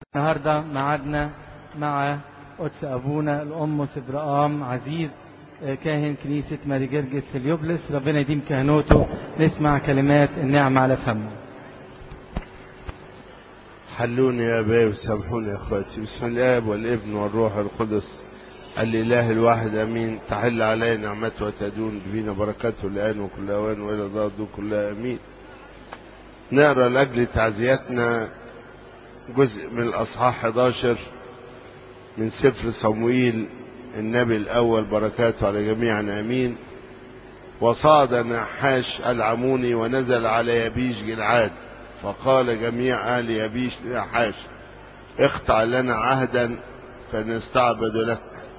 النهاردة معادنا مع قدس أبونا الأمس إبراهام عزيز كاهن كنيسة ماري جرجس في اليوبلس ربنا يديم كهنوته نسمع كلمات النعمة على فمه حلوني يا أباي وسامحوني يا أخواتي بسم الله والابن والروح القدس الإله الواحد أمين تحل علينا نعمته وتدون بنا بركاته الآن وكل أوان وإلى ضرب كلها أمين نقرأ لأجل تعزيتنا جزء من الأصحاح 11 من سفر صمويل النبي الأول بركاته على جميعنا أمين وصعد نحاش العموني ونزل على يبيش جلعاد فقال جميع أهل يبيش لنحاش اقطع لنا عهدا فنستعبد لك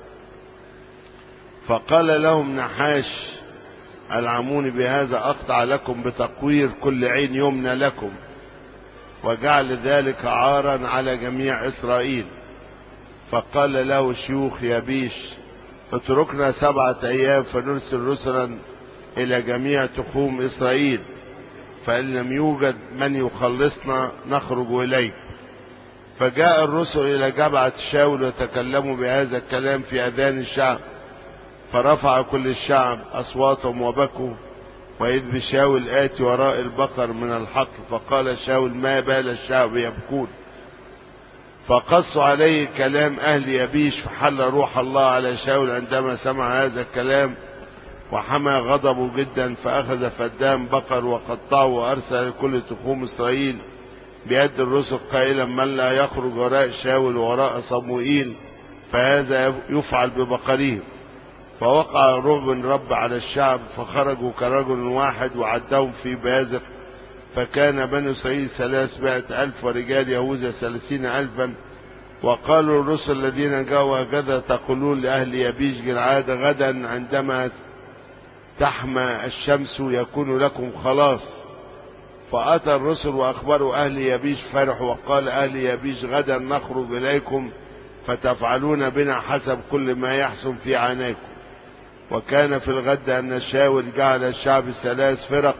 فقال لهم نحاش العموني بهذا أقطع لكم بتقوير كل عين يمنى لكم وجعل ذلك عارا على جميع إسرائيل فقال له شيوخ يبيش اتركنا سبعة أيام فنرسل رسلا إلى جميع تخوم إسرائيل فإن لم يوجد من يخلصنا نخرج إليك فجاء الرسل إلى جبعة شاول وتكلموا بهذا الكلام في أذان الشعب فرفع كل الشعب أصواتهم وبكوا وإذ بشاول آتي وراء البقر من الحق فقال شاول ما بال الشعب يبكون فقصوا عليه كلام أهل يبيش فحل روح الله على شاول عندما سمع هذا الكلام وحمى غضبه جدا فأخذ فدام بقر وقطعه وأرسل لكل تخوم إسرائيل بيد الرسل قائلا من لا يخرج وراء شاول وراء صموئيل فهذا يفعل ببقرهم فوقع رعب رب على الشعب فخرجوا كرجل واحد وعدهم في بازق فكان بني إسرائيل ثلاثمائة ألف ورجال يهوذا ثلاثين ألفا وقالوا الرسل الذين جاءوا هكذا تقولون لأهل يبيش جلعاد غدا عندما تحمى الشمس يكون لكم خلاص فأتى الرسل وأخبروا أهل يبيش فرحوا وقال أهل يبيش غدا نخرج إليكم فتفعلون بنا حسب كل ما يحسن في عينيكم وكان في الغد أن شاول جعل الشعب الثلاث فرق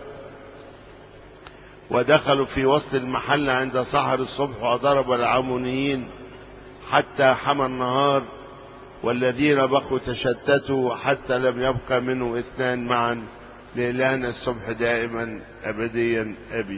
ودخلوا في وسط المحل عند سحر الصبح وضرب العمونيين حتى حمى النهار والذين بقوا تشتتوا حتى لم يبقى منه اثنان معا لإلهنا الصبح دائما أبديا أبي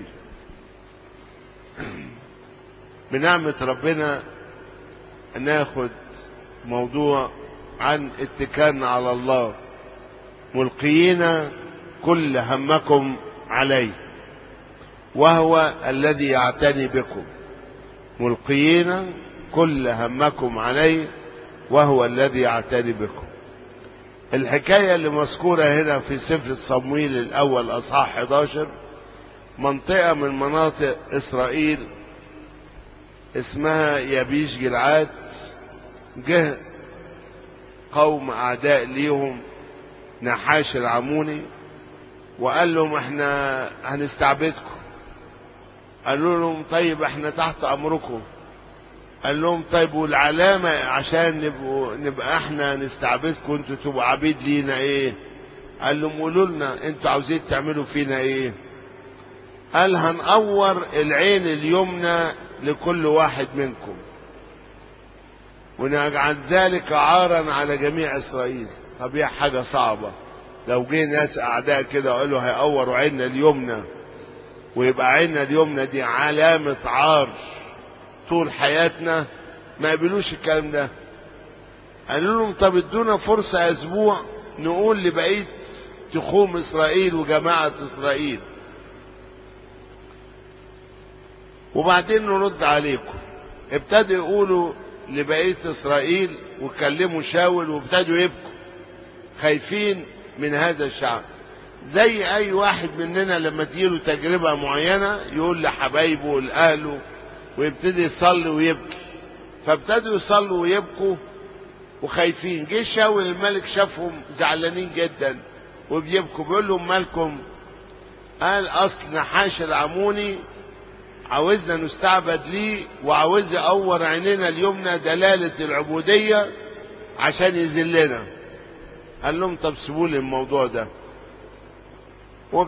بنعمة ربنا ناخد موضوع عن اتكالنا على الله ملقيين كل همكم عليه وهو الذي يعتني بكم ملقيين كل همكم عليه وهو الذي يعتني بكم الحكاية اللي مذكورة هنا في سفر صمويل الأول أصحاح 11 منطقة من مناطق إسرائيل اسمها يبيش جلعاد جه قوم أعداء ليهم نحاش العموني وقال لهم احنا هنستعبدكم قالوا لهم طيب احنا تحت امركم قال لهم طيب والعلامة عشان نبقوا نبقى احنا نستعبدكم انتوا تبقوا عبيد لينا ايه قال لهم قولوا لنا انتوا عاوزين تعملوا فينا ايه قال هنقور العين اليمنى لكل واحد منكم ونجعل ذلك عارا على جميع اسرائيل طب هي حاجة صعبة لو جه ناس اعداء كده وقالوا هيقوروا عيننا اليمنى ويبقى عيننا اليمنى دي علامة عار طول حياتنا ما يقبلوش الكلام ده قالوا لهم طب ادونا فرصة اسبوع نقول لبقية تخوم اسرائيل وجماعة اسرائيل وبعدين نرد عليكم ابتدوا يقولوا لبقية اسرائيل وكلموا شاول وابتدوا يبكوا خايفين من هذا الشعب زي اي واحد مننا لما تجيله تجربة معينة يقول لحبايبه ولأهله ويبتدي يصلي ويبكي فابتدوا يصلوا ويبكوا وخايفين جه شاول الملك شافهم زعلانين جدا وبيبكوا بيقول لهم مالكم قال اصل نحاش العموني عاوزنا نستعبد ليه وعاوز يقور عينينا اليمنى دلالة العبودية عشان يذلنا قال لهم طب سيبوا لي الموضوع ده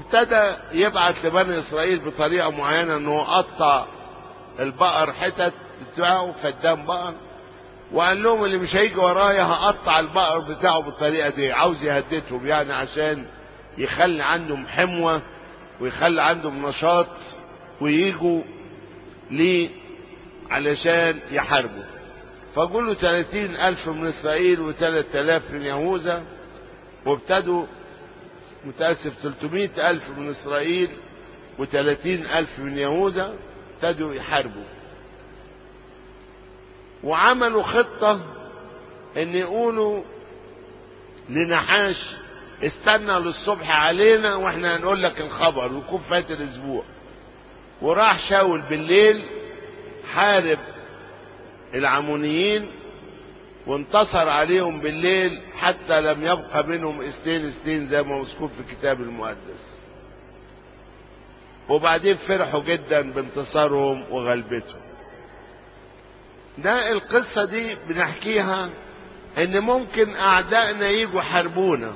وابتدى يبعت لبني اسرائيل بطريقه معينه انه قطع البقر حتت بتاعه فدان بقر وقال لهم اللي مش هيجي ورايا هقطع البقر بتاعه بالطريقه دي عاوز يهددهم يعني عشان يخلي عندهم حموه ويخلي عندهم نشاط ويجوا ليه علشان يحاربوا فقولوا 30 ألف من إسرائيل وثلاث آلاف من يهوذا وابتدوا متأسف 300 ألف من إسرائيل وثلاثين ألف من يهوذا ابتدوا يحاربوا وعملوا خطة ان يقولوا لنحاش استنى للصبح علينا واحنا هنقول لك الخبر ويكون فات الاسبوع وراح شاول بالليل حارب العمونيين وانتصر عليهم بالليل حتى لم يبقى منهم اثنين اثنين زي ما مذكور في الكتاب المقدس وبعدين فرحوا جدا بانتصارهم وغلبتهم ده القصة دي بنحكيها ان ممكن اعدائنا يجوا حاربونا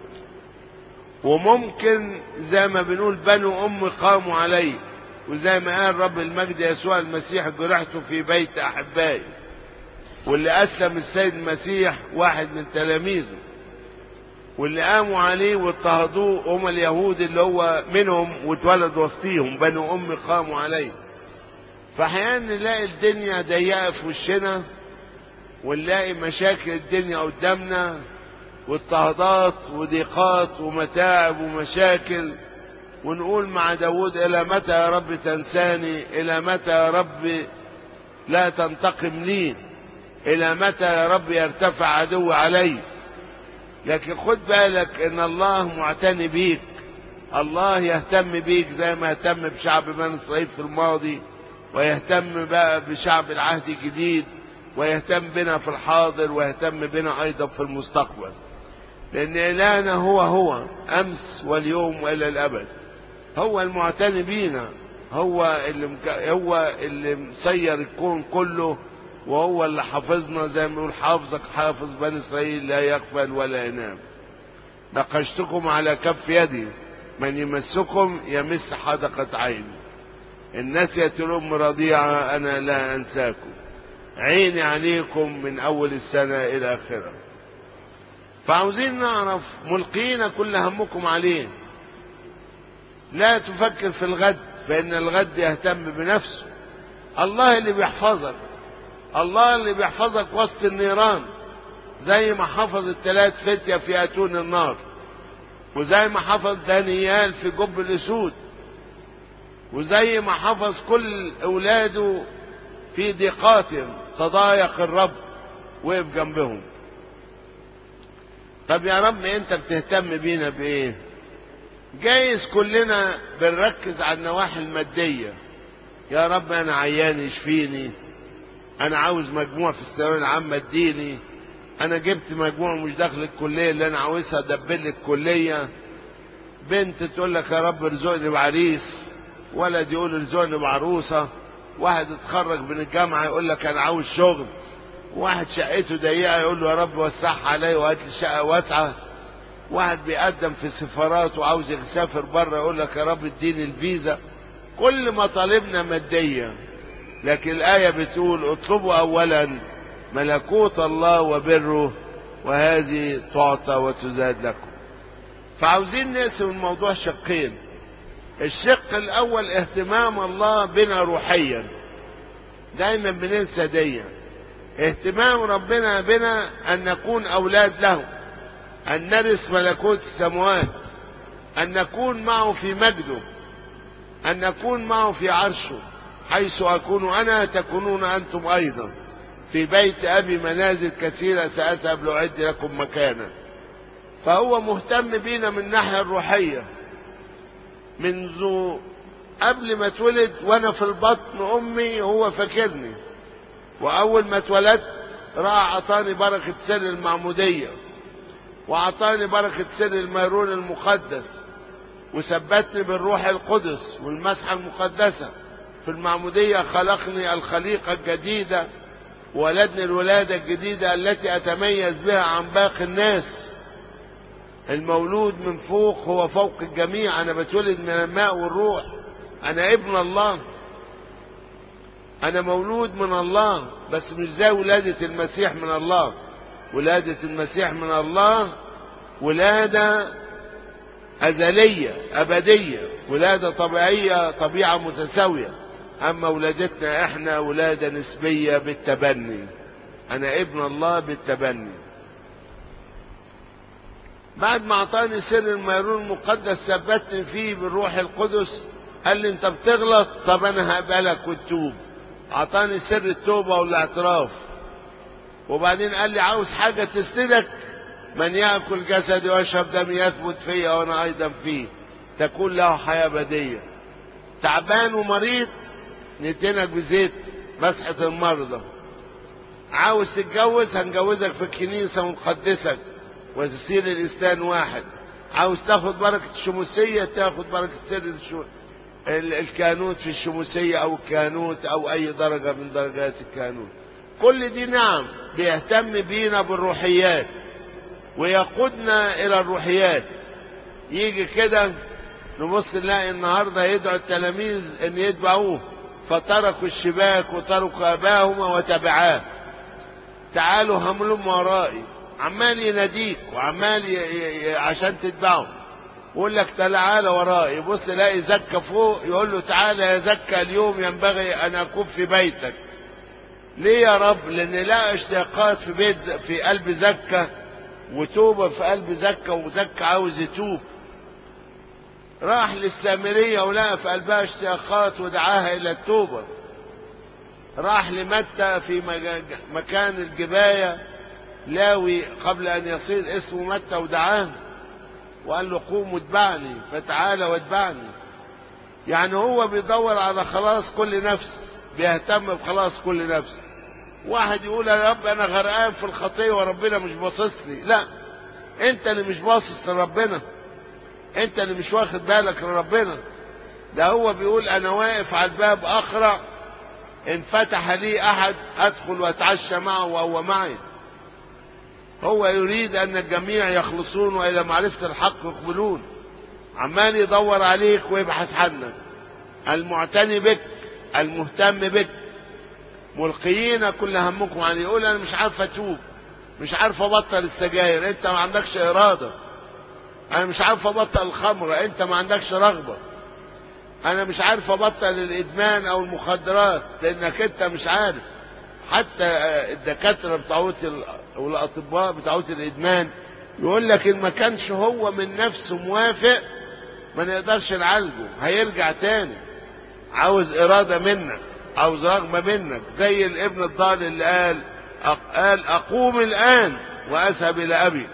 وممكن زي ما بنقول بنو ام قاموا علي وزي ما قال رب المجد يسوع المسيح جرحت في بيت احبائي واللي اسلم السيد المسيح واحد من تلاميذه واللي قاموا عليه واضطهدوه هم اليهود اللي هو منهم واتولد وسطيهم بنو ام قاموا عليه فاحيانا نلاقي الدنيا ضيقه في وشنا ونلاقي مشاكل الدنيا قدامنا واضطهادات وضيقات ومتاعب ومشاكل ونقول مع داود إلى متى يا رب تنساني إلى متى يا رب لا تنتقم لي إلى متى يا رب يرتفع عدو علي لكن خد بالك إن الله معتني بيك الله يهتم بيك زي ما اهتم بشعب بني إسرائيل في الماضي ويهتم بقى بشعب العهد الجديد ويهتم بنا في الحاضر ويهتم بنا أيضا في المستقبل لأن إلهنا هو هو أمس واليوم وإلى الأبد هو المعتني بينا هو اللي مك... هو اللي مسير الكون كله وهو اللي حافظنا زي ما بيقول حافظك حافظ بني إسرائيل لا يغفل ولا ينام نقشتكم على كف يدي من يمسكم يمس حدقة عيني الناس الأم رضيعة أنا لا أنساكم عيني عليكم من أول السنة إلى آخرها فعاوزين نعرف ملقين كل همكم عليه لا تفكر في الغد فإن الغد يهتم بنفسه الله اللي بيحفظك الله اللي بيحفظك وسط النيران زي ما حفظ الثلاث فتية في أتون النار وزي ما حفظ دانيال في جب الأسود وزي ما حفظ كل أولاده في ضيقاتهم تضايق الرب وقف جنبهم طب يا رب انت بتهتم بينا بايه جايز كلنا بنركز على النواحي المادية يا رب انا عيان يشفيني انا عاوز مجموع في الثانوية العامة اديني انا جبت مجموع مش داخل الكلية اللي انا عاوزها دبل الكلية بنت تقول لك يا رب ارزقني بعريس ولد يقول ارزقني بعروسة واحد اتخرج من الجامعة يقول لك انا عاوز شغل واحد شقته ضيقة يقول له يا رب وسعها عليا وهات لي شقة واسعة واحد بيقدم في السفارات وعاوز يسافر بره يقول لك يا رب اديني الفيزا كل مطالبنا مادية لكن الآية بتقول اطلبوا أولا ملكوت الله وبره وهذه تعطى وتزاد لكم فعاوزين نقسم الموضوع شقين الشق الأول اهتمام الله بنا روحيا دايما بننسى دي اهتمام ربنا بنا أن نكون أولاد له أن نرث ملكوت السماوات أن نكون معه في مجده أن نكون معه في عرشه حيث أكون أنا تكونون أنتم أيضا في بيت أبي منازل كثيرة سأذهب لأعد لكم مكانا فهو مهتم بينا من الناحية الروحية منذ قبل ما اتولد وانا في البطن امي هو فاكرني واول ما اتولدت راح اعطاني بركة سر المعمودية واعطاني بركة سر الميرون المقدس وثبتني بالروح القدس والمسحة المقدسة في المعمودية خلقني الخليقة الجديدة ولدني الولادة الجديدة التي أتميز بها عن باقي الناس المولود من فوق هو فوق الجميع أنا بتولد من الماء والروح أنا ابن الله انا مولود من الله بس مش زي ولادة المسيح من الله ولادة المسيح من الله ولادة أزلية أبدية ولادة طبيعية طبيعة متساوية أما ولادتنا إحنا ولادة نسبية بالتبني أنا ابن الله بالتبني بعد ما أعطاني سر الميرون المقدس ثبتني فيه بالروح القدس قال لي أنت بتغلط طب أنا هقبلك وتتوب أعطاني سر التوبة والاعتراف وبعدين قال لي عاوز حاجة تسندك من يأكل جسدي ويشرب دمي يثبت فيا وأنا أيضا فيه تكون له حياة أبدية تعبان ومريض ندينك بزيت مسحة المرضى عاوز تتجوز هنجوزك في الكنيسة ونقدسك وتصير الإسلام واحد عاوز تاخد بركة الشموسية تاخد بركة سر الشو... الكانوت في الشموسية أو الكانوت أو أي درجة من درجات الكانوت كل دي نعم بيهتم بينا بالروحيات ويقودنا إلى الروحيات يجي كده نبص نلاقي النهارده يدعو التلاميذ ان يتبعوه فتركوا الشباك وتركوا اباهم وتبعاه تعالوا هملم ورائي عمال يناديك وعمال ي... ي... عشان تتبعه يقول لك تعالى ورائي يبص يلاقي زكا فوق يقول له تعالى يا زكا اليوم ينبغي ان اكون في بيتك ليه يا رب لان لا اشتياقات في بيت في قلب زكا وتوبه في قلب زكا وزكا عاوز يتوب راح للسامرية ولقى في قلبها اشتياقات ودعاها إلى التوبة راح لمتى في مكان الجباية لاوي قبل أن يصير اسمه متى ودعاه وقال له قوم واتبعني فتعالى واتبعني يعني هو بيدور على خلاص كل نفس بيهتم بخلاص كل نفس واحد يقول يا رب انا غرقان في الخطيه وربنا مش باصص لي لا انت اللي مش باصص لربنا انت اللي مش واخد بالك لربنا ده هو بيقول انا واقف على الباب اقرع ان فتح لي احد ادخل واتعشى معه وهو معي هو يريد ان الجميع يخلصون والى معرفه الحق يقبلون عمال يدور عليك ويبحث عنك المعتني بك المهتم بك ملقيين كل همكم عليه يقول انا مش عارف اتوب مش عارف ابطل السجاير انت ما عندكش اراده انا مش عارف ابطل الخمرة انت ما عندكش رغبة انا مش عارف ابطل الادمان او المخدرات لانك انت مش عارف حتى الدكاترة بتاعوت والاطباء بتاعوت الادمان يقول لك ان ما كانش هو من نفسه موافق ما نقدرش نعالجه هيرجع تاني عاوز ارادة منك عاوز رغبة منك زي الابن الضال اللي قال قال اقوم الان واذهب الى ابي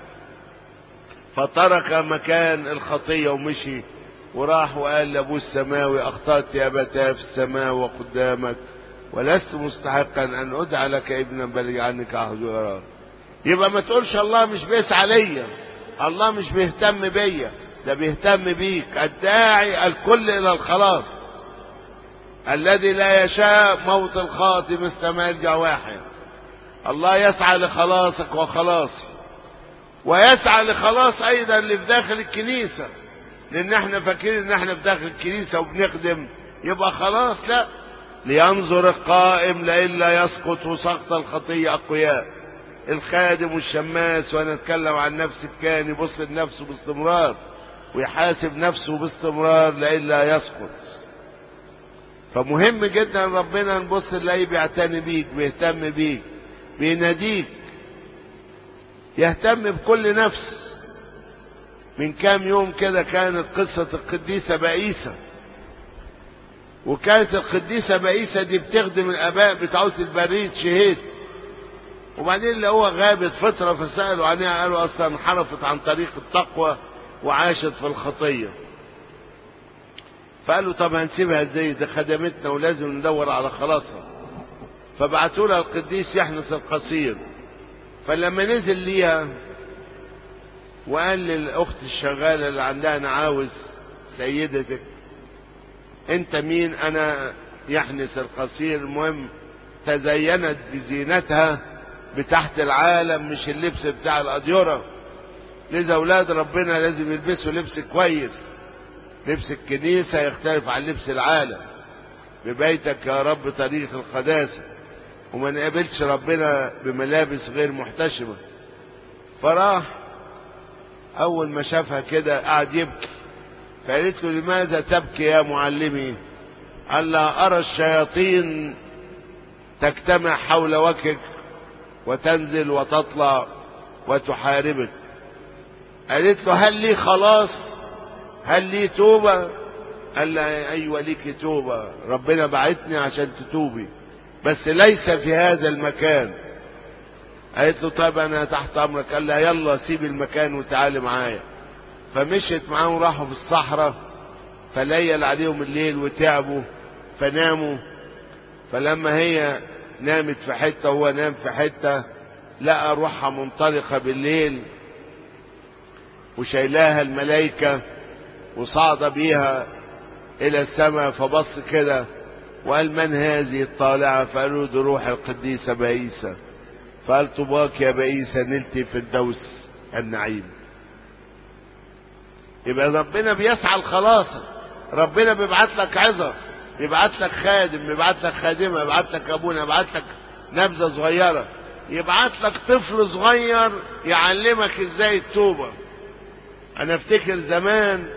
فترك مكان الخطية ومشي وراح وقال لأبوه السماوي أخطأت يا أبتاه في السماء وقدامك ولست مستحقا أن أدعى لك ابنا بل عنك عهد وقرار يبقى ما تقولش الله مش بيسعى ليا الله مش بيهتم بيا ده بيهتم بيك الداعي الكل إلى الخلاص الذي لا يشاء موت الخاطئ مثل ما يرجع واحد الله يسعى لخلاصك وخلاصي ويسعى لخلاص ايضا اللي في داخل الكنيسه لان احنا فاكرين ان احنا في داخل الكنيسه وبنخدم يبقى خلاص لا لينظر القائم لئلا يسقط سقط الخطيه اقوياء الخادم والشماس وانا اتكلم عن نفس الكان يبص لنفسه باستمرار ويحاسب نفسه باستمرار لئلا يسقط فمهم جدا ربنا نبص نلاقيه بيعتني بيك بيهتم بيك بيناديك يهتم بكل نفس من كام يوم كده كانت قصة القديسة بائسة وكانت القديسة بائسة دي بتخدم الآباء بتاعت البريد شهيد وبعدين اللي هو غابت فترة فسألوا عنها قالوا أصلا انحرفت عن طريق التقوى وعاشت في الخطية فقالوا طب هنسيبها ازاي دي خدمتنا ولازم ندور على خلاصها فبعتوا لها القديس يحنس القصير فلما نزل ليها وقال للاخت الشغاله اللي عندها انا عاوز سيدتك انت مين انا يحنس القصير المهم تزينت بزينتها بتحت العالم مش اللبس بتاع الاديره لذا اولاد ربنا لازم يلبسوا لبس كويس لبس الكنيسه يختلف عن لبس العالم ببيتك يا رب طريق القداسة وما نقابلش ربنا بملابس غير محتشمة فراح أول ما شافها كده قعد يبكي فقالت له لماذا تبكي يا معلمي قال لها أرى الشياطين تجتمع حول وجهك وتنزل وتطلع وتحاربك قالت له هل لي خلاص هل لي توبة قال لها أيوة ليك توبة ربنا بعتني عشان تتوبي بس ليس في هذا المكان قالت له طيب أنا تحت أمرك قال لها يلا سيب المكان وتعالي معايا فمشيت معاهم وراحوا في الصحراء فليل عليهم الليل وتعبوا فناموا فلما هي نامت في حتة وهو نام في حتة لقى روحها منطلقة بالليل وشايلاها الملائكة وصعد بيها إلى السماء فبص كده وقال من هذه الطالعة فقالوا دي روح القديسة بائسة فقال طباك يا بائسة نلت في الدوس النعيم يبقى ربنا بيسعى الخلاص ربنا بيبعت لك عظة بيبعت لك خادم بيبعت لك خادمة بيبعت لك أبونا بيبعت لك نبذة صغيرة يبعت لك طفل صغير يعلمك ازاي التوبة انا افتكر زمان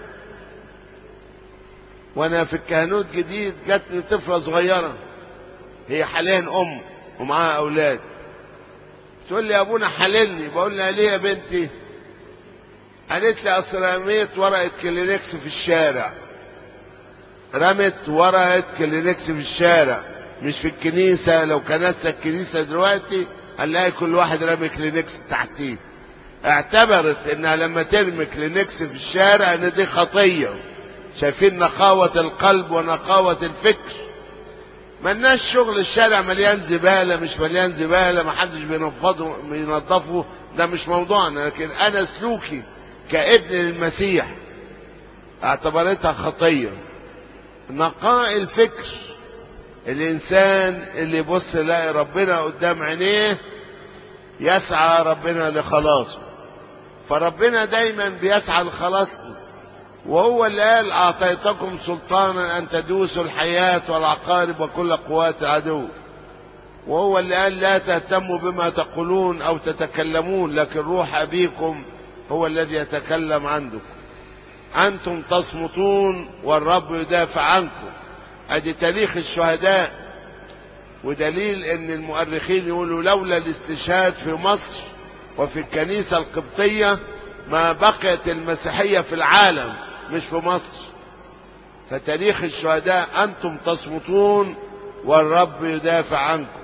وانا في الكهنوت جديد جاتني طفلة صغيرة هي حاليا ام ومعاها اولاد تقول لي يا ابونا حللني بقول لها ليه يا بنتي قالت لي اصل رميت ورقة كلينكس في الشارع رمت ورقة كلينكس في الشارع مش في الكنيسة لو كنسة الكنيسة دلوقتي هنلاقي كل واحد رامي كلينكس تحتيه اعتبرت انها لما ترمي كلينكس في الشارع ان دي خطية شايفين نقاوة القلب ونقاوة الفكر ملناش شغل الشارع مليان زبالة مش مليان زبالة محدش بينفضه بينظفه ده مش موضوعنا لكن انا سلوكي كابن للمسيح اعتبرتها خطية نقاء الفكر الانسان اللي يبص يلاقي ربنا قدام عينيه يسعى ربنا لخلاصه فربنا دايما بيسعى لخلاصنا وهو اللي قال اعطيتكم سلطانا ان تدوسوا الحياة والعقارب وكل قوات العدو وهو اللي قال لا تهتموا بما تقولون او تتكلمون لكن روح ابيكم هو الذي يتكلم عنكم انتم تصمتون والرب يدافع عنكم ادي تاريخ الشهداء ودليل ان المؤرخين يقولوا لولا الاستشهاد في مصر وفي الكنيسة القبطية ما بقيت المسيحية في العالم مش في مصر فتاريخ الشهداء انتم تصمتون والرب يدافع عنكم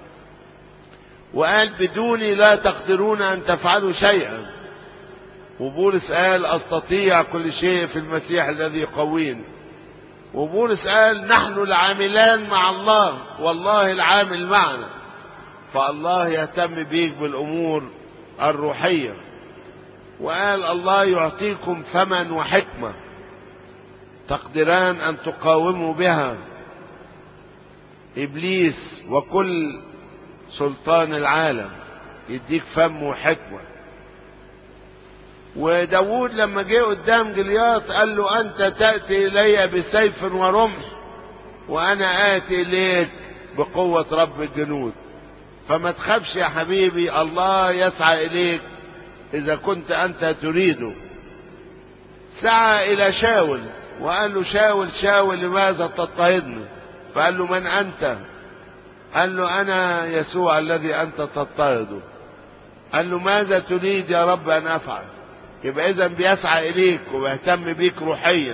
وقال بدوني لا تقدرون ان تفعلوا شيئا وبولس قال استطيع كل شيء في المسيح الذي يقويني وبولس قال نحن العاملان مع الله والله العامل معنا فالله يهتم بيك بالامور الروحيه وقال الله يعطيكم فما وحكمه تقدران ان تقاوموا بها ابليس وكل سلطان العالم يديك فم وحكمه وداود لما جه قدام جلياط قال له أنت تأتي إلي بسيف ورمح وأنا آتي إليك بقوة رب الجنود فما تخافش يا حبيبي الله يسعى إليك إذا كنت أنت تريده سعى إلى شاول وقال له شاول شاول لماذا تضطهدني فقال له من أنت قال له أنا يسوع الذي أنت تضطهده قال له ماذا تريد يا رب أن أفعل يبقى اذا بيسعى اليك وبيهتم بيك روحيا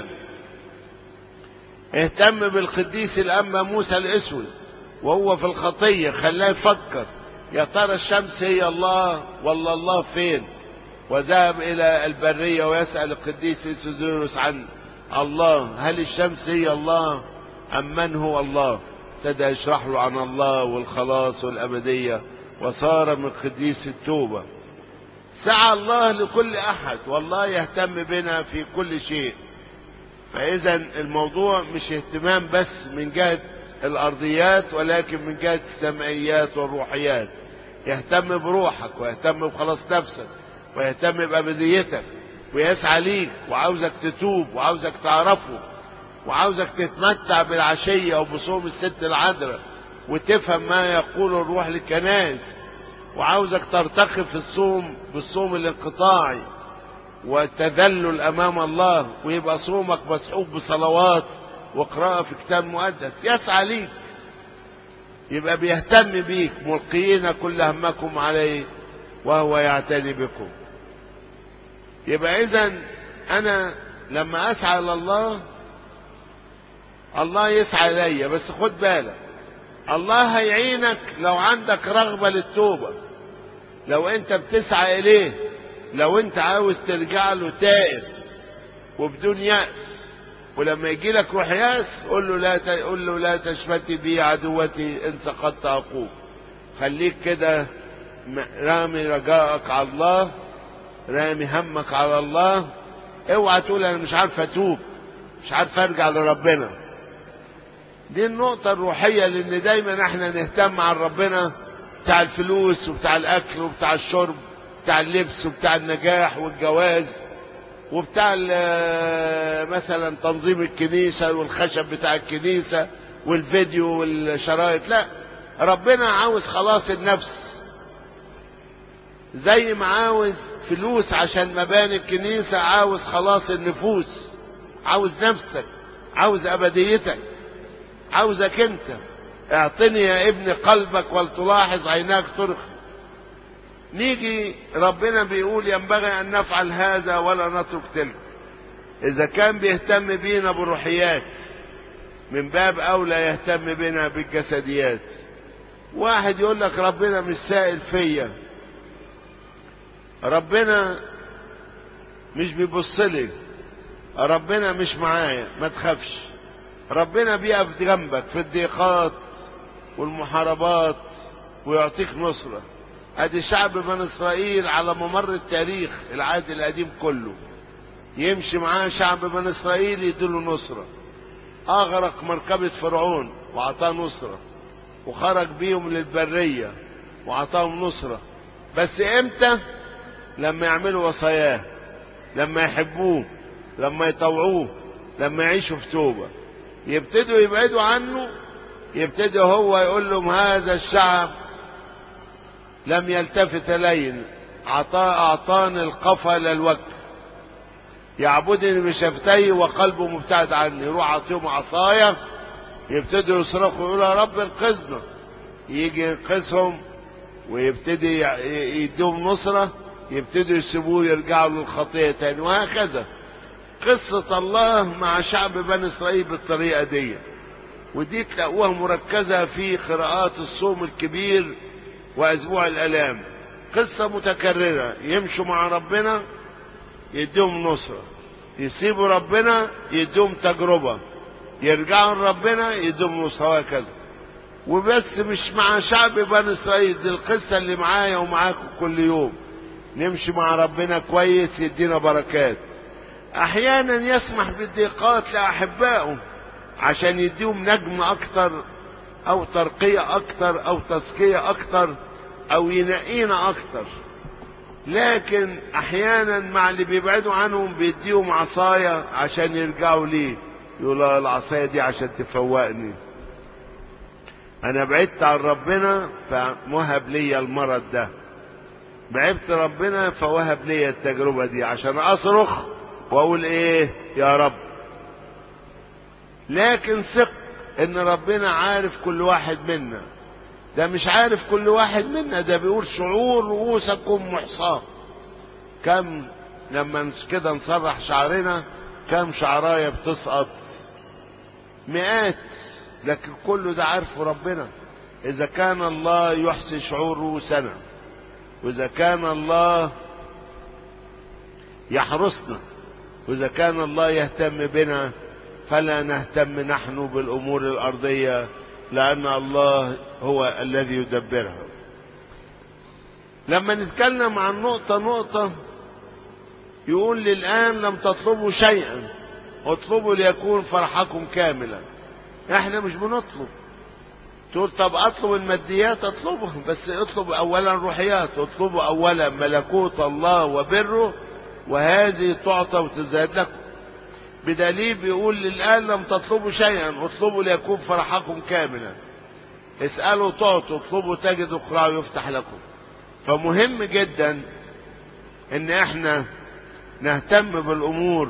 اهتم بالقديس الانبا موسى الاسود وهو في الخطيه خلاه يفكر يا ترى الشمس هي الله ولا الله فين وذهب الى البريه ويسال القديس اسودوروس عن الله هل الشمس هي الله ام من هو الله ابتدى يشرح له عن الله والخلاص والابديه وصار من قديس التوبه سعى الله لكل احد والله يهتم بنا في كل شيء فاذا الموضوع مش اهتمام بس من جهه الارضيات ولكن من جهه السمائيات والروحيات يهتم بروحك ويهتم بخلاص نفسك ويهتم بابديتك ويسعى ليك وعاوزك تتوب وعاوزك تعرفه وعاوزك تتمتع بالعشية وبصوم الست العذراء وتفهم ما يقول الروح للكنائس وعاوزك ترتقي في الصوم بالصوم الانقطاعي وتذلل امام الله ويبقى صومك مسحوب بصلوات وقراءة في كتاب مقدس يسعى ليك يبقى بيهتم بيك ملقيين كل همكم عليه وهو يعتني بكم يبقى اذا انا لما اسعى لله الله يسعى ليا بس خد بالك الله هيعينك لو عندك رغبة للتوبة لو انت بتسعى اليه لو انت عاوز ترجع له تائب وبدون يأس ولما يجي لك روح يأس قول له لا ت... قول له لا تشمتي بي عدوتي ان سقطت اقوم خليك كده رامي رجائك على الله رامي همك على الله اوعى تقول انا مش عارف اتوب مش عارف ارجع لربنا دي النقطة الروحية لان دايما احنا نهتم عن ربنا بتاع الفلوس وبتاع الاكل وبتاع الشرب بتاع اللبس وبتاع النجاح والجواز وبتاع مثلا تنظيم الكنيسة والخشب بتاع الكنيسة والفيديو والشرايط لا ربنا عاوز خلاص النفس زي ما عاوز فلوس عشان مباني الكنيسة عاوز خلاص النفوس عاوز نفسك عاوز أبديتك عاوزك انت اعطني يا ابن قلبك ولتلاحظ عيناك ترخي نيجي ربنا بيقول ينبغي ان نفعل هذا ولا نترك تلك اذا كان بيهتم بينا بالروحيات من باب اولى يهتم بنا بالجسديات واحد يقول لك ربنا مش سائل فيا ربنا مش بيبص لي ربنا مش معايا ما تخافش ربنا بيقف جنبك في الضيقات والمحاربات ويعطيك نصره ادي شعب بني اسرائيل على ممر التاريخ العهد القديم كله يمشي معاه شعب بني اسرائيل يديله نصرة اغرق مركبة فرعون واعطاه نصرة وخرج بيهم للبرية واعطاهم نصرة بس امتى لما يعملوا وصاياه لما يحبوه لما يطوعوه لما يعيشوا في توبة يبتدوا يبعدوا عنه يبتدي هو يقول لهم هذا الشعب لم يلتفت الي عطاء اعطاني القفا للوجه يعبدني بشفتيه وقلبه مبتعد عني يروح اعطيهم عصايه يبتدوا يصرخوا يقولوا يا رب انقذنا يجي ينقذهم ويبتدي يديهم نصره يبتدوا يسيبوه يرجعوا للخطيه تاني وهكذا قصة الله مع شعب بني إسرائيل بالطريقة دي ودي تلاقوها مركزة في قراءات الصوم الكبير وأسبوع الآلام قصة متكررة يمشوا مع ربنا يديهم نصرة يسيبوا ربنا يديهم تجربة يرجعوا لربنا يديهم نصرة وهكذا وبس مش مع شعب بني إسرائيل دي القصة اللي معايا ومعاكم كل يوم نمشي مع ربنا كويس يدينا بركات أحيانا يسمح بالضيقات لأحبائه عشان يديهم نجم أكتر أو ترقية أكتر أو تزكية أكتر أو ينقينا أكتر لكن أحيانا مع اللي بيبعدوا عنهم بيديهم عصاية عشان يرجعوا ليه يقول العصاية دي عشان تفوقني أنا بعدت عن ربنا فمهب لي المرض ده بعدت ربنا فوهب لي التجربة دي عشان أصرخ وأقول إيه يا رب لكن ثق ان ربنا عارف كل واحد منا ده مش عارف كل واحد منا ده بيقول شعور رؤوسكم محصاة كم لما كده نسرح شعرنا كم شعراية بتسقط مئات لكن كله ده عارفه ربنا اذا كان الله يحصي شعور رؤوسنا واذا كان الله يحرسنا واذا كان الله يهتم بنا فلا نهتم نحن بالامور الارضيه لان الله هو الذي يدبرها لما نتكلم عن نقطه نقطه يقول لي الان لم تطلبوا شيئا اطلبوا ليكون فرحكم كاملا احنا مش بنطلب تقول طب اطلب الماديات اطلبها بس اطلب اولا روحيات اطلبوا اولا ملكوت الله وبره وهذه تعطى وتزاد لكم بدليل بيقول للآن لم تطلبوا شيئا اطلبوا ليكون فرحكم كاملا اسألوا تعطوا اطلبوا تجدوا اقرأوا يفتح لكم فمهم جدا ان احنا نهتم بالامور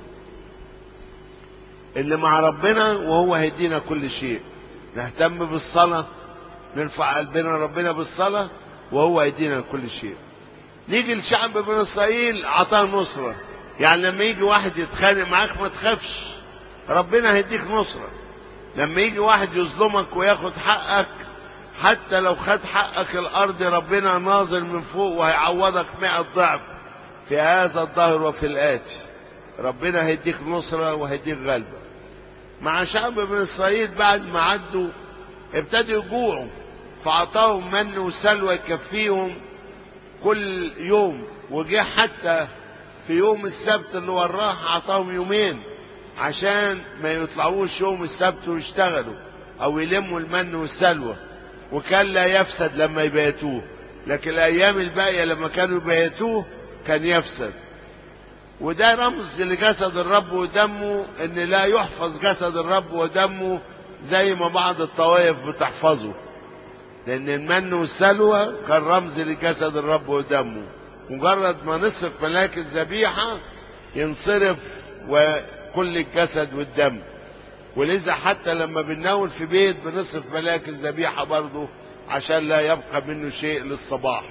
اللي مع ربنا وهو هيدينا كل شيء نهتم بالصلاة نرفع قلبنا ربنا بالصلاة وهو هيدينا كل شيء نيجي لشعب بني اسرائيل عطاه نصرة يعني لما يجي واحد يتخانق معاك ما تخافش ربنا هيديك نصرة لما يجي واحد يظلمك وياخد حقك حتى لو خد حقك الارض ربنا نازل من فوق وهيعوضك مئة ضعف في هذا الظهر وفي الآتي ربنا هيديك نصرة وهيديك غلبة مع شعب بني إسرائيل بعد ما عدوا ابتدوا يجوعوا فأعطاهم من وسلوى يكفيهم كل يوم وجه حتى في يوم السبت اللي وراه أعطاهم يومين عشان ما يطلعوش يوم السبت ويشتغلوا أو يلموا المن والسلوى وكان لا يفسد لما يبيتوه لكن الأيام الباقية لما كانوا يبيتوه كان يفسد وده رمز لجسد الرب ودمه ان لا يحفظ جسد الرب ودمه زي ما بعض الطوائف بتحفظه لان المن والسلوى كان رمز لجسد الرب ودمه مجرد ما نصرف ملاك الذبيحة ينصرف وكل الجسد والدم ولذا حتى لما بنناول في بيت بنصرف ملاك الذبيحة برضه عشان لا يبقى منه شيء للصباح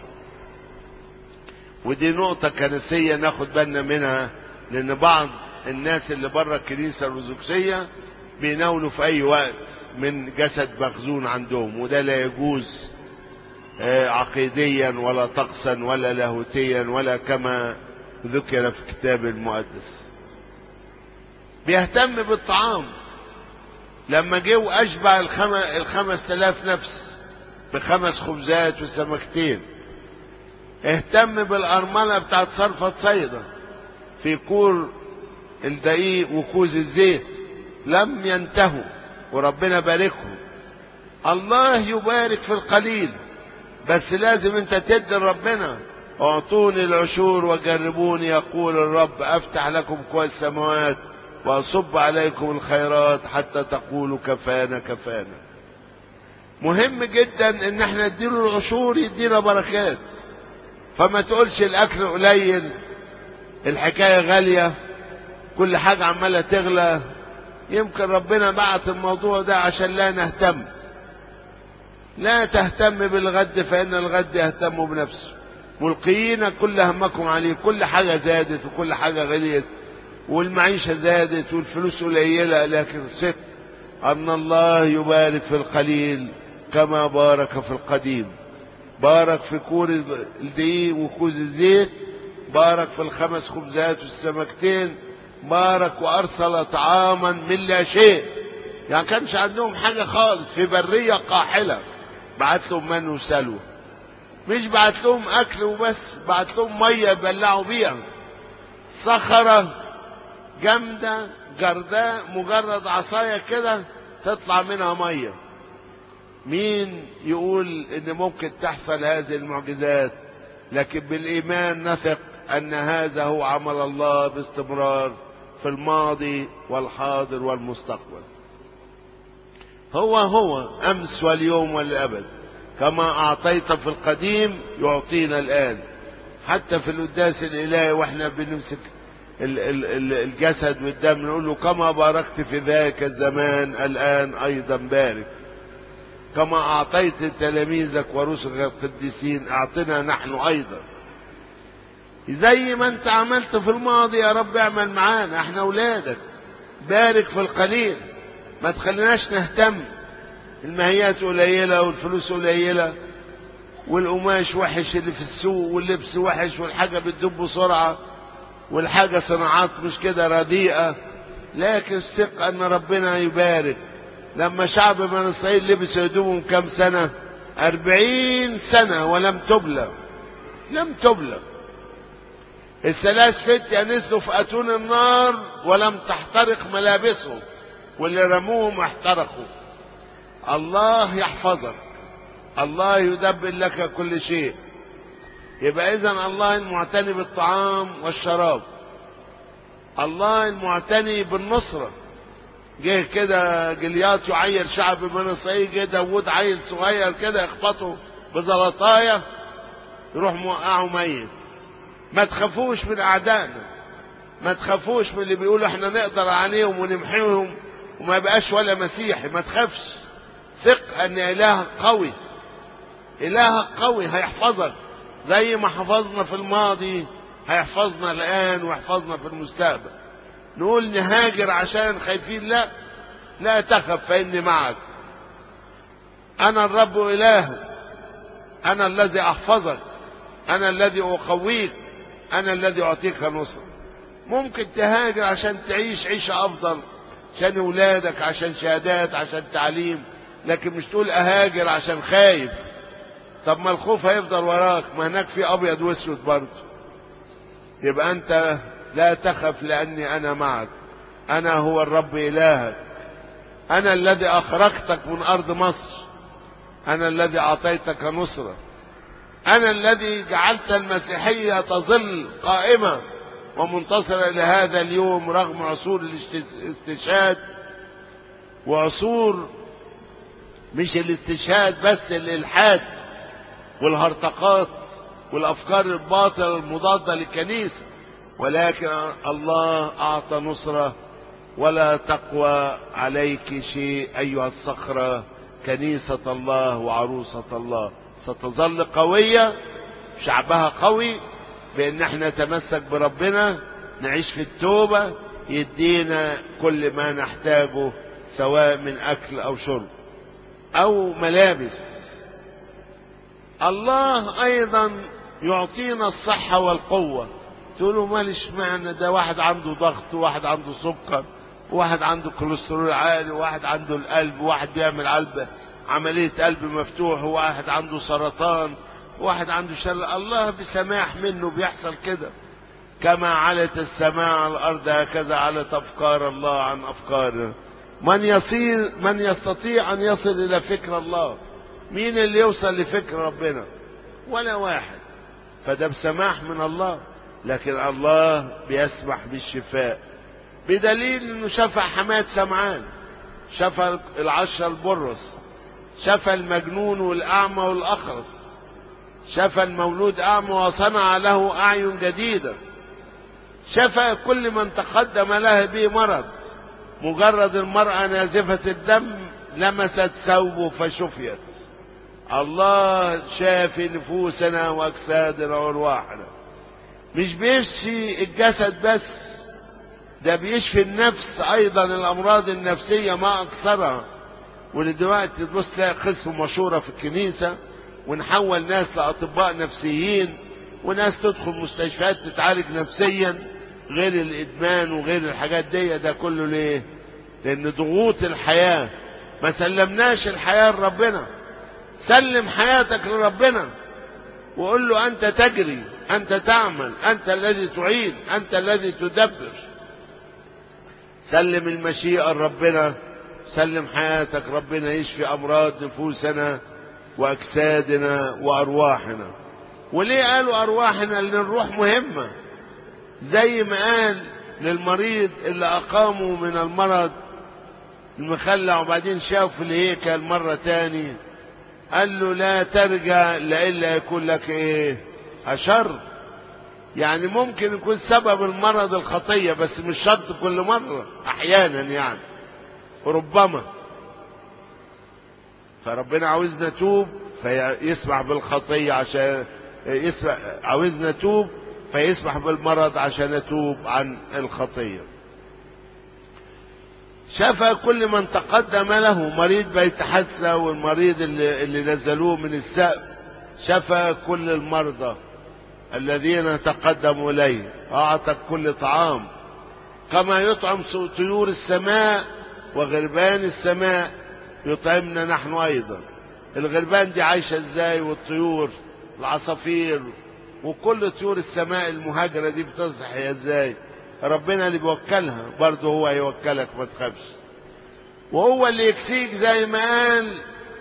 ودي نقطة كنسية ناخد بالنا منها لأن بعض الناس اللي بره الكنيسة الأرثوذكسية بيناولوا في أي وقت من جسد مخزون عندهم وده لا يجوز عقيديا ولا طقسا ولا لاهوتيا ولا كما ذكر في الكتاب المقدس بيهتم بالطعام لما جه وأشبع الخم... الخمس تلاف نفس بخمس خبزات وسمكتين اهتم بالأرملة بتاعت صرفة صيدا في كور الدقيق وكوز الزيت لم ينتهوا وربنا باركهم الله يبارك في القليل بس لازم انت تدي لربنا اعطوني العشور وجربوني يقول الرب افتح لكم كوى السماوات واصب عليكم الخيرات حتى تقولوا كفانا كفانا مهم جدا ان احنا نديله العشور يدينا بركات فما تقولش الاكل قليل الحكايه غاليه كل حاجه عماله تغلى يمكن ربنا بعت الموضوع ده عشان لا نهتم لا تهتم بالغد فان الغد يهتم بنفسه ملقيين كل همكم عليه كل حاجه زادت وكل حاجه غليت والمعيشه زادت والفلوس قليله لكن ثق ان الله يبارك في القليل كما بارك في القديم بارك في كور الدقيق وكوز الزيت بارك في الخمس خبزات والسمكتين بارك وارسل طعاما من لا شيء يعني كانش عندهم حاجة خالص في برية قاحلة بعت لهم من وسلوى مش بعت لهم اكل وبس بعت لهم مية يبلعوا بيها صخرة جامدة جرداء مجرد عصاية كده تطلع منها ميه مين يقول ان ممكن تحصل هذه المعجزات لكن بالايمان نثق ان هذا هو عمل الله باستمرار في الماضي والحاضر والمستقبل هو هو امس واليوم والابد كما اعطيت في القديم يعطينا الان حتى في القداس الالهي واحنا بنمسك الجسد والدم نقول له كما باركت في ذاك الزمان الان ايضا بارك كما أعطيت تلاميذك ورسلك القديسين أعطنا نحن أيضا زي ما أنت عملت في الماضي يا رب اعمل معانا احنا أولادك بارك في القليل ما تخليناش نهتم المهيات قليلة والفلوس قليلة والقماش وحش اللي في السوق واللبس وحش والحاجة بتدب بسرعة والحاجة صناعات مش كده رديئة لكن ثق أن ربنا يبارك لما شعب بني اسرائيل لبس هدومهم كم سنة أربعين سنة ولم تبلى لم تبلى الثلاث فتية نزلوا في أتون النار ولم تحترق ملابسهم واللي رموهم احترقوا الله يحفظك الله يدبر لك كل شيء يبقى إذا الله المعتني بالطعام والشراب الله المعتني بالنصرة جه كده جليات يعير شعب من اسرائيل جه داوود عيل صغير كده يخبطه بزلطايه يروح موقعه ميت ما تخافوش من اعدائنا ما تخافوش من اللي بيقولوا احنا نقدر عليهم ونمحيهم وما يبقاش ولا مسيحي ما تخافش ثق ان الهك قوي الهك قوي هيحفظك زي ما حفظنا في الماضي هيحفظنا الان ويحفظنا في المستقبل نقول نهاجر عشان خايفين لا لا تخف فاني معك انا الرب الهك انا الذي احفظك انا الذي اقويك انا الذي اعطيك نصر ممكن تهاجر عشان تعيش عيشه افضل عشان اولادك عشان شهادات عشان تعليم لكن مش تقول اهاجر عشان خايف طب ما الخوف هيفضل وراك ما هناك في ابيض واسود برضه يبقى انت لا تخف لاني انا معك انا هو الرب الهك انا الذي اخرجتك من ارض مصر انا الذي اعطيتك نصره انا الذي جعلت المسيحيه تظل قائمه ومنتصره لهذا اليوم رغم عصور الاستشهاد وعصور مش الاستشهاد بس الالحاد والهرطقات والافكار الباطله المضاده للكنيسه ولكن الله اعطى نصره ولا تقوى عليك شيء ايها الصخره كنيسه الله وعروسه الله ستظل قويه شعبها قوي بان احنا نتمسك بربنا نعيش في التوبه يدينا كل ما نحتاجه سواء من اكل او شرب او ملابس الله ايضا يعطينا الصحه والقوه تقولوا مالش معنى ده واحد عنده ضغط وواحد عنده سكر وواحد عنده كوليسترول عالي وواحد عنده القلب وواحد بيعمل قلب عملية قلب مفتوح وواحد عنده سرطان وواحد عنده شل الله بسماح منه بيحصل كده كما علت السماء على الأرض هكذا علت أفكار الله عن أفكارنا من يصير من يستطيع أن يصل إلى فكر الله مين اللي يوصل لفكر ربنا ولا واحد فده بسماح من الله لكن الله بيسمح بالشفاء بدليل انه شفى حماد سمعان شفى العشر البرص شفى المجنون والاعمى والاخرس شفى المولود اعمى وصنع له اعين جديده شفى كل من تقدم لها به مرض مجرد المراه نازفه الدم لمست ثوبه فشفيت الله شافي نفوسنا واجسادنا وارواحنا مش بيشفي الجسد بس ده بيشفي النفس ايضا الامراض النفسيه ما اكثرها ودلوقتي تبص تلاقي قسم مشهوره في الكنيسه ونحول ناس لاطباء نفسيين وناس تدخل مستشفيات تتعالج نفسيا غير الادمان وغير الحاجات دي ده كله ليه؟ لان ضغوط الحياه ما سلمناش الحياه لربنا سلم حياتك لربنا وقول له انت تجري انت تعمل انت الذي تعين انت الذي تدبر سلم المشيئه لربنا سلم حياتك ربنا يشفي امراض نفوسنا واجسادنا وارواحنا وليه قالوا ارواحنا لان الروح مهمه زي ما قال للمريض اللي اقاموا من المرض المخلع وبعدين شاف في الهيكل مره تاني قال له لا ترجع لإلا يكون لك ايه أشر يعني ممكن يكون سبب المرض الخطية بس مش شرط كل مرة أحيانا يعني ربما فربنا عاوزنا توب فيسمح بالخطية عشان يسمح عاوزنا توب فيسمح بالمرض عشان نتوب عن الخطيه شفى كل من تقدم له مريض بيت حادثة والمريض اللي, اللي نزلوه من السقف شفى كل المرضى الذين تقدموا إليه أعطى كل طعام كما يطعم طيور السماء وغربان السماء يطعمنا نحن أيضا الغربان دي عايشة ازاي والطيور العصافير وكل طيور السماء المهاجرة دي بتصحي ازاي ربنا اللي بيوكلها برضه هو هيوكلك ما تخافش وهو اللي يكسيك زي ما قال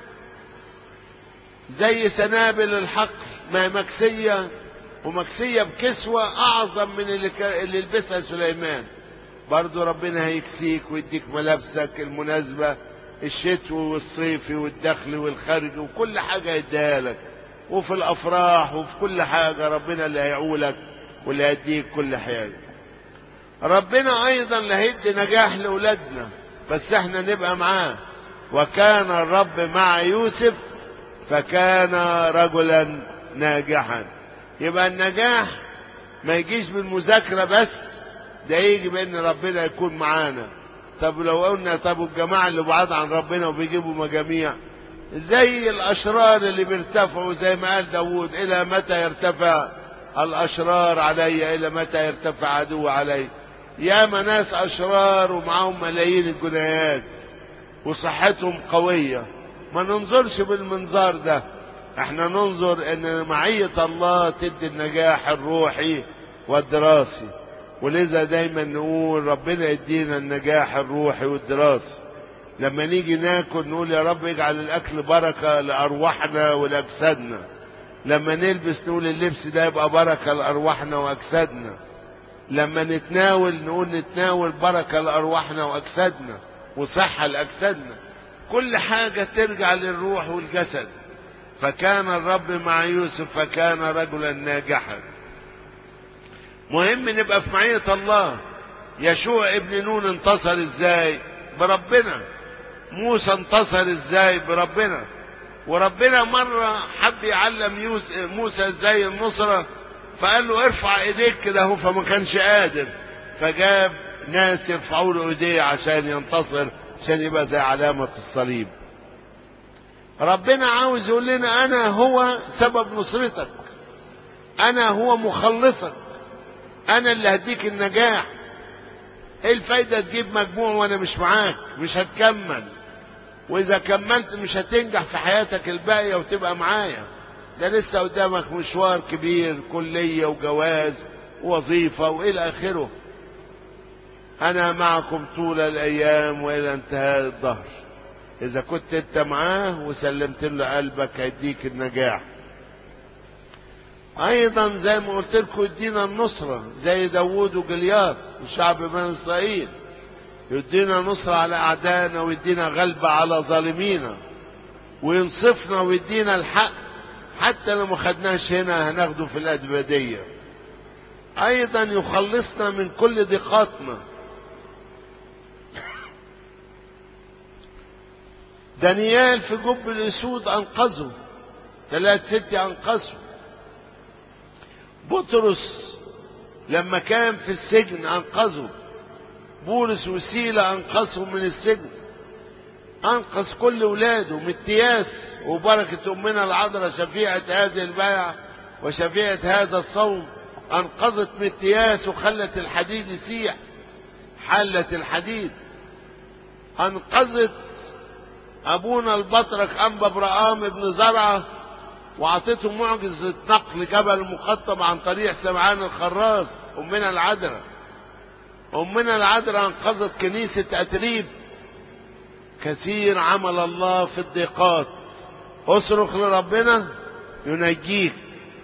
زي سنابل الحقل ما مكسية ومكسية بكسوة أعظم من اللي, ك... اللي لبسها سليمان برضو ربنا هيكسيك ويديك ملابسك المناسبة الشتوي والصيفي والدخل والخارج وكل حاجة يديها لك وفي الأفراح وفي كل حاجة ربنا اللي هيعولك واللي هيديك كل حاجة ربنا أيضا اللي هيدي نجاح لأولادنا بس احنا نبقى معاه وكان الرب مع يوسف فكان رجلا ناجحا يبقى النجاح ما يجيش بالمذاكرة بس ده يجي بان ربنا يكون معانا طب لو قلنا طب الجماعة اللي بعاد عن ربنا وبيجيبوا مجاميع زي الأشرار اللي بيرتفعوا زي ما قال داود إلى متى يرتفع الأشرار علي إلى متى يرتفع عدو علي ياما ناس أشرار ومعاهم ملايين الجنيهات وصحتهم قوية ما ننظرش بالمنظار ده احنا ننظر ان معية الله تدي النجاح الروحي والدراسي ولذا دايما نقول ربنا يدينا النجاح الروحي والدراسي لما نيجي ناكل نقول يا رب اجعل الاكل بركة لارواحنا ولاجسادنا لما نلبس نقول اللبس ده يبقى بركة لارواحنا واجسادنا لما نتناول نقول نتناول بركة لارواحنا واجسادنا وصحة لاجسادنا كل حاجة ترجع للروح والجسد فكان الرب مع يوسف فكان رجلا ناجحا مهم نبقى في معية الله يشوع ابن نون انتصر ازاي بربنا موسى انتصر ازاي بربنا وربنا مرة حب يعلم موسى ازاي النصرة فقال له ارفع ايديك كده هو فما كانش قادر فجاب ناس يرفعوا له ايديه عشان ينتصر عشان يبقى زي علامة الصليب ربنا عاوز يقول لنا انا هو سبب نصرتك انا هو مخلصك انا اللي هديك النجاح ايه الفايدة تجيب مجموع وانا مش معاك مش هتكمل واذا كملت مش هتنجح في حياتك الباقية وتبقى معايا ده لسه قدامك مشوار كبير كلية وجواز ووظيفة والى اخره انا معكم طول الايام والى انتهاء الظهر اذا كنت انت معاه وسلمت له قلبك هيديك النجاح ايضا زي ما قلت لكم يدينا النصرة زي داوود وجليات وشعب بني اسرائيل يدينا نصرة على اعدائنا ويدينا غلبة على ظالمينا وينصفنا ويدينا الحق حتى لو ما خدناش هنا هناخده في الأدبادية أيضا يخلصنا من كل ضيقاتنا دانيال في جب الأسود أنقذه ثلاث فتي أنقذه بطرس لما كان في السجن أنقذه بولس وسيلة أنقذهم من السجن أنقذ كل ولاده متياس وبركة أمنا العذراء شفيعة هذه البيعة وشفيعة هذا الصوم أنقذت متياس وخلت الحديد يسيح حلت الحديد أنقذت أبونا البطرك أنبا برقام ابن زرعة وأعطته معجزة نقل جبل المخطب عن طريق سمعان الخراس أمنا العذراء أمنا العذراء أنقذت كنيسة أتريب كثير عمل الله في الضيقات اصرخ لربنا ينجيك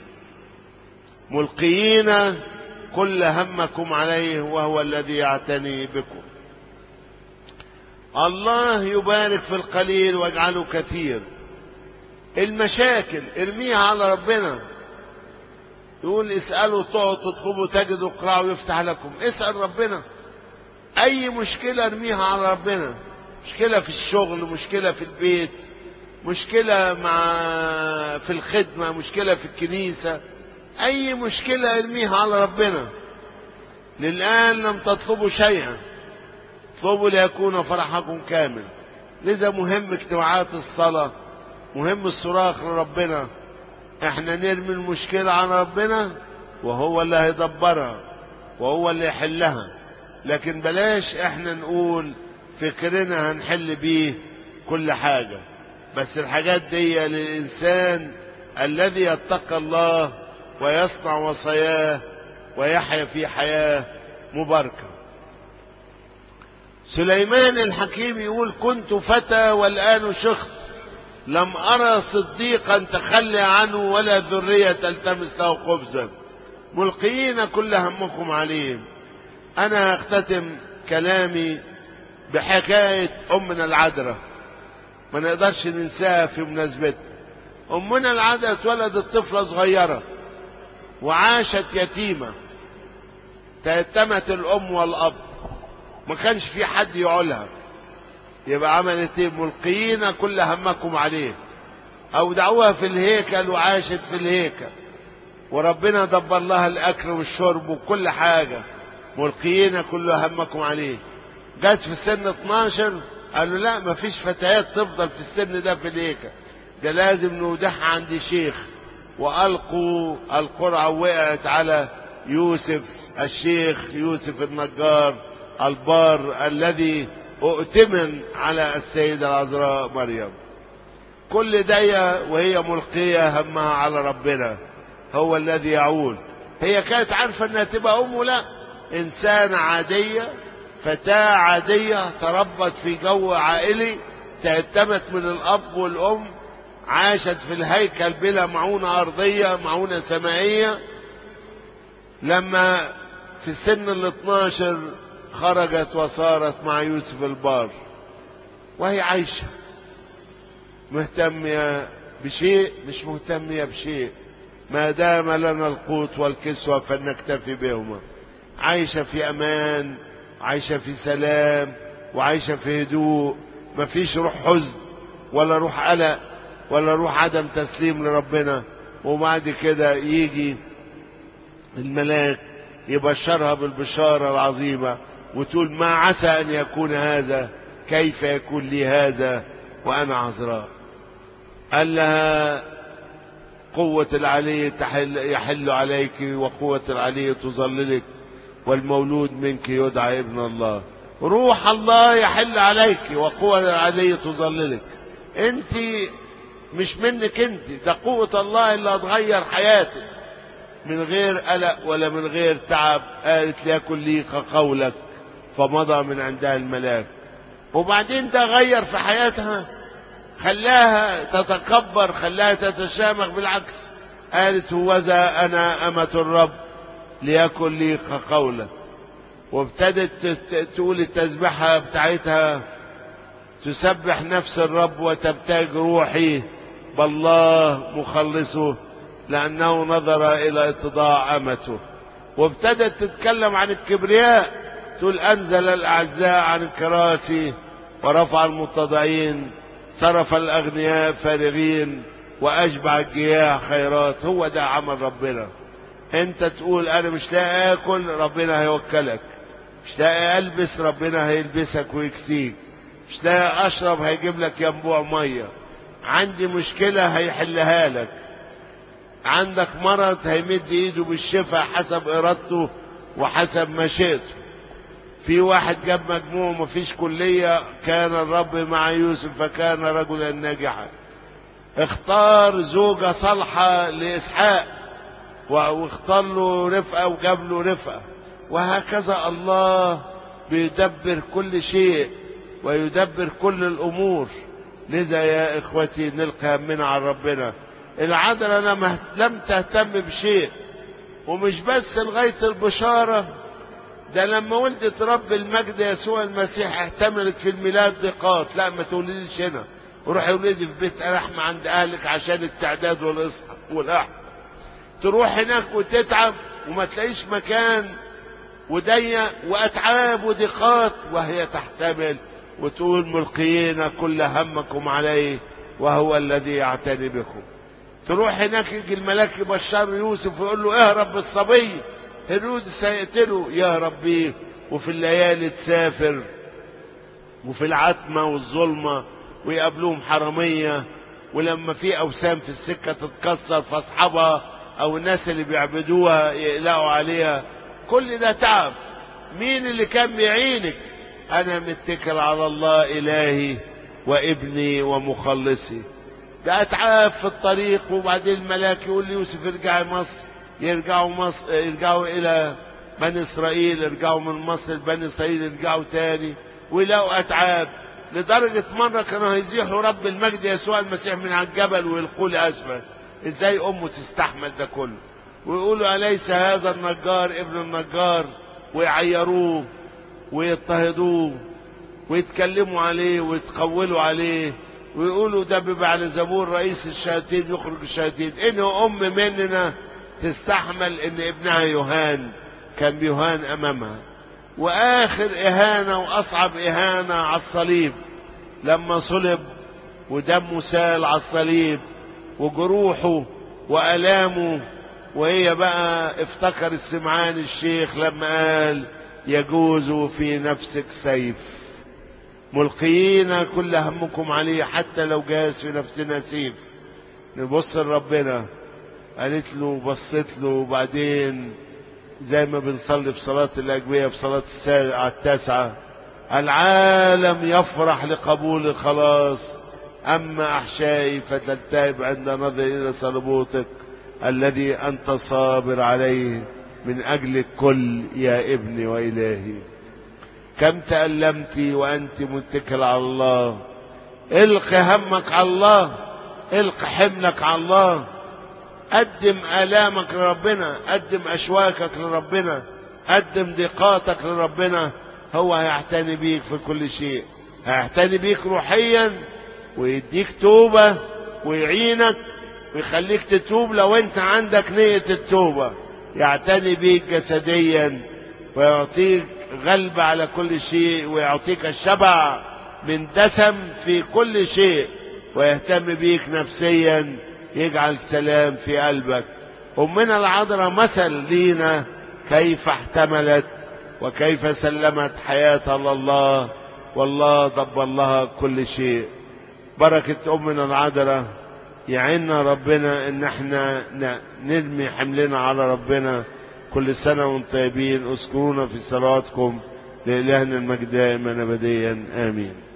ملقيين كل همكم عليه وهو الذي يعتني بكم الله يبارك في القليل واجعله كثير المشاكل ارميها على ربنا يقول اسألوا تعطوا تطلبوا تجدوا اقرأوا يفتح لكم اسأل ربنا اي مشكلة ارميها على ربنا مشكلة في الشغل مشكلة في البيت مشكلة مع في الخدمة مشكلة في الكنيسة أي مشكلة ارميها على ربنا للآن لم تطلبوا شيئا اطلبوا ليكون فرحكم كامل لذا مهم اجتماعات الصلاة مهم الصراخ لربنا احنا نرمي المشكلة على ربنا وهو اللي هيدبرها وهو اللي يحلها لكن بلاش احنا نقول فكرنا هنحل بيه كل حاجة بس الحاجات دي للإنسان الذي يتقى الله ويصنع وصاياه ويحيا في حياة مباركة سليمان الحكيم يقول كنت فتى والآن شخص لم أرى صديقا تخلى عنه ولا ذرية تلتمس له خبزا ملقيين كل همكم عليه أنا أختتم كلامي بحكاية أمنا العذراء ما نقدرش ننساها في مناسبتنا أمنا العذراء اتولدت طفلة صغيرة وعاشت يتيمة تيتمت الأم والأب ما كانش في حد يعولها يبقى عملت ايه ملقيين كل همكم عليه أودعوها في الهيكل وعاشت في الهيكل وربنا دبر لها الأكل والشرب وكل حاجة ملقيين كل همكم عليه جت في السن 12 قالوا لا ما فيش فتيات تفضل في السن ده في الهيكل ده لازم نودعها عند شيخ وألقوا القرعة وقعت على يوسف الشيخ يوسف النجار البار الذي اؤتمن على السيدة العذراء مريم كل دي وهي ملقية همها على ربنا هو الذي يعول هي كانت عارفة انها تبقى ام لا انسانة عادية فتاة عادية تربت في جو عائلي تهتمت من الاب والام عاشت في الهيكل بلا معونة ارضية معونة سمائية لما في سن ال 12 خرجت وصارت مع يوسف البار وهي عايشة مهتمية بشيء مش مهتمية بشيء ما دام لنا القوت والكسوة فلنكتفي بهما عايشة في أمان عايشة في سلام وعايشة في هدوء مفيش روح حزن ولا روح قلق ولا روح عدم تسليم لربنا وبعد كده يجي الملاك يبشرها بالبشارة العظيمة وتقول ما عسى أن يكون هذا كيف يكون لي هذا وأنا عذراء قال لها قوة العلي تحل يحل عليك وقوة العلي تظللك والمولود منك يدعى ابن الله روح الله يحل عليك وقوة العلي تظللك انت مش منك انت ده قوة الله اللي هتغير حياتك من غير قلق ولا من غير تعب قالت ليكن لي قولك فمضى من عندها الملاك وبعدين ده غير في حياتها خلاها تتكبر خلاها تتشامخ بالعكس قالت هوذا انا امة الرب ليكن لي قولك وابتدت تقول التسبيحة بتاعتها تسبح نفس الرب وتبتاج روحي بالله مخلصه لأنه نظر إلى اتضاع أمته وابتدت تتكلم عن الكبرياء تقول أنزل الأعزاء عن الكراسي ورفع المتضعين صرف الأغنياء فارغين وأشبع الجياع خيرات هو ده عمل ربنا انت تقول انا مش لاقي اكل ربنا هيوكلك مش لاقي البس ربنا هيلبسك ويكسيك مش لاقي اشرب هيجيب لك ينبوع ميه عندي مشكله هيحلها لك عندك مرض هيمد ايده بالشفاء حسب ارادته وحسب مشيئته في واحد جاب مجموع مفيش كلية كان الرب مع يوسف فكان رجلا ناجحا اختار زوجة صالحة لإسحاق واختار له رفقة وجاب له رفقة وهكذا الله بيدبر كل شيء ويدبر كل الأمور لذا يا إخوتي نلقى همنا على ربنا العذراء لم لم تهتم بشيء ومش بس لغاية البشارة ده لما ولدت رب المجد يسوع المسيح احتملت في الميلاد دقات لا ما تولديش هنا وروحي ولدي في بيت رحمة عند أهلك عشان التعداد والأحد تروح هناك وتتعب وما تلاقيش مكان وضيق وأتعاب وضيقات وهي تحتمل وتقول ملقيين كل همكم عليه وهو الذي يعتني بكم تروح هناك يجي الملاك يبشر يوسف ويقول له اهرب بالصبي هيرودس هيقتله يا ربي وفي الليالي تسافر وفي العتمة والظلمة ويقابلوهم حرامية ولما في أوسام في السكة تتكسر فأصحابها أو الناس اللي بيعبدوها يقلقوا عليها كل ده تعب مين اللي كان بيعينك أنا متكل على الله إلهي وابني ومخلصي ده أتعاب في الطريق وبعدين الملاك يقول ليوسف ارجعي مصر يرجعوا مصر يرجعوا إلى بني إسرائيل يرجعوا من مصر لبني إسرائيل يرجعوا تاني ويلاقوا أتعاب لدرجة مرة كانوا هيزيحوا رب المجد يسوع المسيح من على الجبل ويلقوا لأسفل ازاي أمه تستحمل ده كله ويقولوا أليس هذا النجار ابن النجار ويعيروه ويضطهدوه ويتكلموا عليه ويتقولوا عليه ويقولوا ده ببعل زبور رئيس الشياطين يخرج الشياطين إن أم مننا تستحمل إن ابنها يهان كان بيهان أمامها وآخر إهانة وأصعب إهانة على الصليب لما صلب ودمه سال على الصليب وجروحه وألامه وهي بقى افتكر السمعان الشيخ لما قال يجوز في نفسك سيف ملقيين كل همكم عليه حتى لو جاز في نفسنا سيف نبص لربنا قالت له بصيت له وبعدين زي ما بنصلي في صلاة الأجوية في صلاة الساعة التاسعة العالم يفرح لقبول الخلاص أما أحشائي فتلتهب عند نظر إلى صلبوتك الذي أنت صابر عليه من أجل الكل يا ابني وإلهي كم تألمت وأنت متكل على الله الق همك على الله الق حملك على الله قدم آلامك لربنا قدم أشواكك لربنا قدم ضيقاتك لربنا هو هيعتني بيك في كل شيء هيعتني بيك روحيا ويديك توبة ويعينك ويخليك تتوب لو انت عندك نية التوبة يعتني بيك جسديا ويعطيك غلبة على كل شيء ويعطيك الشبع من دسم في كل شيء ويهتم بيك نفسيا يجعل سلام في قلبك أمنا العذراء مثل لينا كيف احتملت وكيف سلمت حياتها لله والله دبر لها كل شيء بركة أمنا العذراء يعيننا ربنا ان احنا نرمي حملنا على ربنا كل سنة وانتم طيبين اذكرونا في صلواتكم لإلهنا المجد دائما أبديا آمين